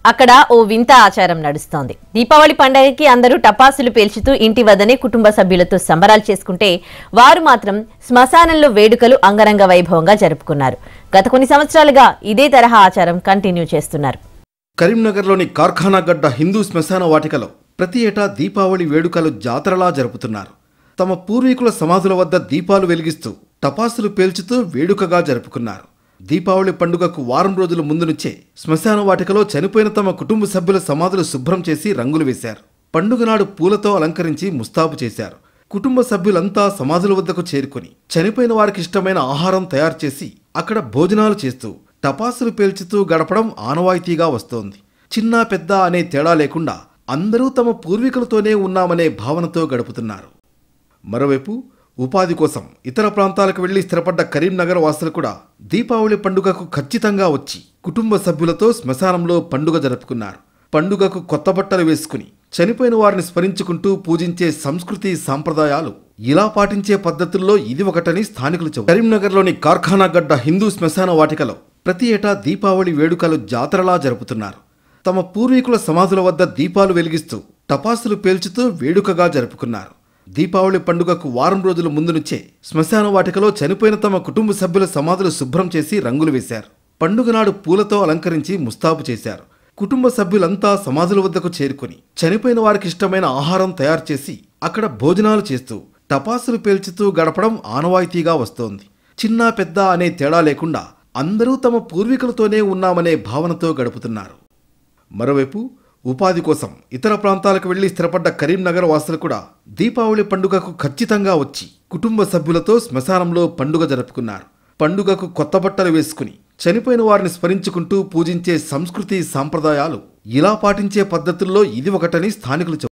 అక్కడ ఓ వింత ఆచారం నడుస్తోంది దీపావళి పండగకి అందరూ టపాసులు పేల్చుతూ ఇంటి వద్దనే కుటుంబ సభ్యులతో సంబరాలు చేసుకుంటే వారు మాత్రం శ్మశానంలో వేడుకలు అంగరంగ వైభవంగా జరుపుకున్నారు గత కొన్ని సంవత్సరాలుగా ఇదే తరహా ఆచారం కంటిన్యూ చేస్తున్నారు కరీంనగర్లోని కార్ఖానాగడ్డ హిందూ శ్మశాన వాటికలో ప్రతి ఏటా దీపావళి వేడుకలు జాతరలా జరుపుతున్నారు తమ పూర్వీకుల సమాధుల వద్ద దీపాలు వెలిగిస్తూ టపాసులు పేల్చుతూ వేడుకగా జరుపుకున్నారు దీపావళి పండుగకు వారం రోజుల ముందు నుంచే శ్మశాన వాటికలో చనిపోయిన తమ కుటుంబ సభ్యుల సమాధులు శుభ్రం చేసి రంగులు వేశారు పండుగ నాడు పూలతో అలంకరించి ముస్తాబు చేశారు కుటుంబ సభ్యులంతా సమాధుల వద్దకు చేరుకుని చనిపోయిన వారికి ఇష్టమైన ఆహారం తయారు చేసి అక్కడ భోజనాలు చేస్తూ టపాసులు పేల్చుతూ గడపడం ఆనవాయితీగా వస్తోంది చిన్న పెద్ద అనే తేడా లేకుండా అందరూ తమ పూర్వీకులతోనే ఉన్నామనే భావనతో గడుపుతున్నారు మరోవైపు ఉపాధి కోసం ఇతర ప్రాంతాలకు వెళ్లి స్థిరపడ్డ కరీంనగర్ వాసులు కూడా దీపావళి పండుగకు ఖచ్చితంగా వచ్చి కుటుంబ సభ్యులతో శ్మశానంలో పండుగ జరుపుకున్నారు పండుగకు కొత్త బట్టలు వేసుకుని చనిపోయిన వారిని స్మరించుకుంటూ పూజించే సంస్కృతి సాంప్రదాయాలు ఇలా పాటించే పద్ధతుల్లో ఇది ఒకటని స్థానికులు చెబుతారు కరీంనగర్లోని కార్ఖానాగడ్డ హిందూ శ్మశాన వాటికలో ప్రతి ఏటా దీపావళి వేడుకలు జాతరలా జరుపుతున్నారు తమ పూర్వీకుల సమాధుల వద్ద దీపాలు వెలిగిస్తూ టపాసులు పేల్చుతూ వేడుకగా జరుపుకున్నారు దీపావళి పండుగకు వారం రోజుల ముందు నుంచే శ్మశాన వాటికలో చనిపోయిన తమ కుటుంబ సభ్యుల సమాధులు శుభ్రం చేసి రంగులు వేశారు పండుగ నాడు పూలతో అలంకరించి ముస్తాబు చేశారు కుటుంబ సభ్యులంతా సమాధుల వద్దకు చేరుకుని చనిపోయిన వారికి ఇష్టమైన ఆహారం తయారు చేసి అక్కడ భోజనాలు చేస్తూ టపాసులు పేల్చుతూ గడపడం ఆనవాయితీగా వస్తోంది చిన్న పెద్ద అనే తేడా లేకుండా అందరూ తమ పూర్వీకులతోనే ఉన్నామనే భావనతో గడుపుతున్నారు మరోవైపు ఉపాధి కోసం ఇతర ప్రాంతాలకు వెళ్లి స్థిరపడ్డ కరీంనగర్ వాసులు కూడా దీపావళి పండుగకు ఖచ్చితంగా వచ్చి కుటుంబ సభ్యులతో శ్మశానంలో పండుగ జరుపుకున్నారు పండుగకు కొత్త బట్టలు వేసుకుని చనిపోయిన వారిని స్మరించుకుంటూ పూజించే సంస్కృతి సాంప్రదాయాలు ఇలా పాటించే పద్ధతుల్లో ఇది ఒకటని స్థానికులు చెబుతారు